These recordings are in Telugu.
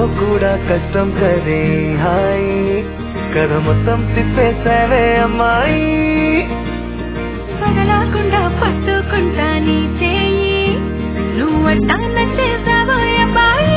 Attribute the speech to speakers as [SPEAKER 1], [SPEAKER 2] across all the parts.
[SPEAKER 1] కూడా కష్టం కదే హాయ్ కథ మొత్తం తిప్పేసావే అమ్మాయి
[SPEAKER 2] వదలకుండా పట్టుకుంటా నీ చేయి నువ్వట్టా నచ్చేసావో అబ్బాయి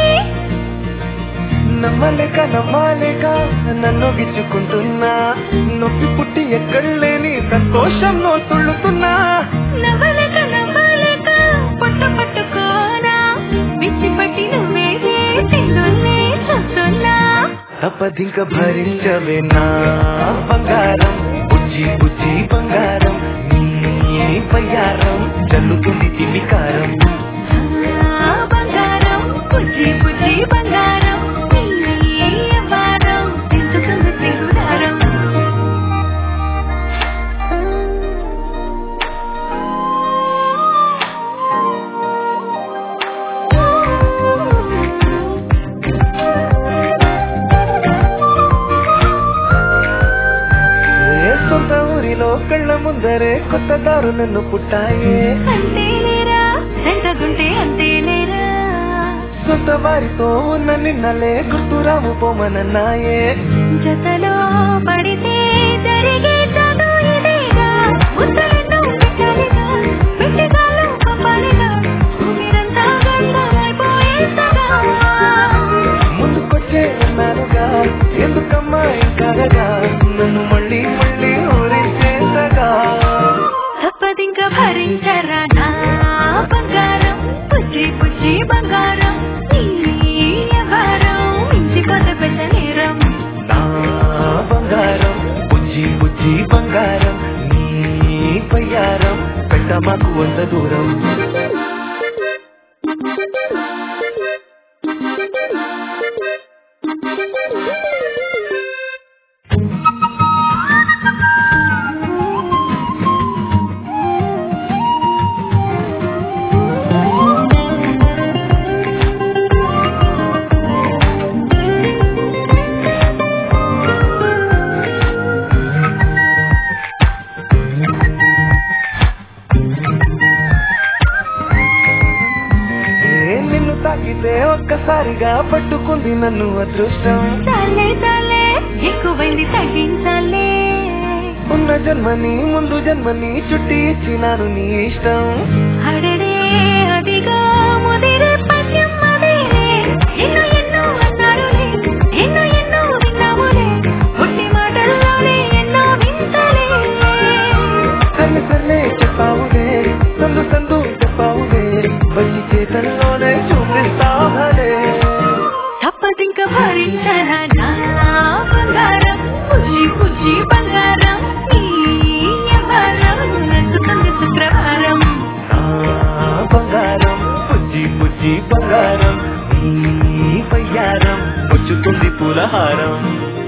[SPEAKER 1] నమ్మలేక నమ్మాలేక నన్ను గిచ్చుకుంటున్నా నొప్పి పుట్టి ఎక్కడలేని సంతోషంలో తుళ్ళుతున్నా
[SPEAKER 2] నవ్వలేక నవ్వలేక పొట్ట పట్టుకోనా పిచ్చి పట్టి నువ్వేదే తిన్నున్నే చూస్తున్నా
[SPEAKER 1] తప్పదింక భరించవే నా బంగారం బుజ్జి బుజ్జి బంగారం నీ పయ్యారం చల్లుతుంది తిమికారం
[SPEAKER 2] ఆ బంగారం పుచ్చి పుచ్చి బంగారం నీ వారం తెచ్చుకుంది తిరుగుదారం
[SPEAKER 1] ఏ సొంత ఊరిలో కళ్ళ ముందరే కొత్త దారు నన్ను పుట్టాయే
[SPEAKER 2] అంతేలేరా ఎంతదుంటే అంతేలేరా
[SPEAKER 1] సొంత వారితో ఉన్న నిన్నలే గుర్తురాము పోమనన్నాయే
[SPEAKER 2] జతలో పడితే జరిగే చదువు ఇదేగా ముద్దలెన్నో పెట్టాలిగా పెట్టిగాలు పంపాలిగా మీరంతా గంటలైపోయేసగా
[SPEAKER 1] ముందుకొచ్చే అన్నానుగా ఎందుకమ్మా ఇంకనగా నన్ను మళ్ళీ మళ్ళీ ఊరించేసగా
[SPEAKER 2] తప్పదింక భరించరా నా బంగారం పుచ్చి పుచ్చి బంగారం నీ వ్యవహారం మించి కొత్త పెద్ద నేరం
[SPEAKER 1] నా బంగారం బుజ్జి బుజ్జి బంగారం నీ పయ్యారం పెట్ట మాకు వంద దూరం ఏ నిన్ను తాకితే ఒక్కసారిగా పట్టుకుంది నన్ను అదృష్టం
[SPEAKER 2] చాలే చాలే ఎక్కువైంది తగ్గించాలే
[SPEAKER 1] ఉన్న జన్మని ముందు జన్మని చుట్టి ఇచ్చినాను నీ ఇష్టం
[SPEAKER 2] అడడే అదిగా ముదిరే పద్యం అదేలే ఎన్నో ఎన్నో అన్నారులే ఎన్నో ఎన్నో విన్నాములే పుట్టి మాటల్లోనే ఎన్నో వింతలే
[SPEAKER 1] సర్లే సర్లే చెప్పావులే సందు సందు చెప్పావులే వచ్చి చేతల్లోనే చూపిస్తావలే
[SPEAKER 2] తప్పదింక భరించరా నా బంగారం పుచ్చి పుచ్చి బంగారం నీ వ్యవహారం నెచ్చుకుంది శుక్రవారం
[SPEAKER 1] నా బంగారం పుజ్జి పుజ్జి బంగారం నీ పయ్యారం పుచ్చుతుంది పులహారం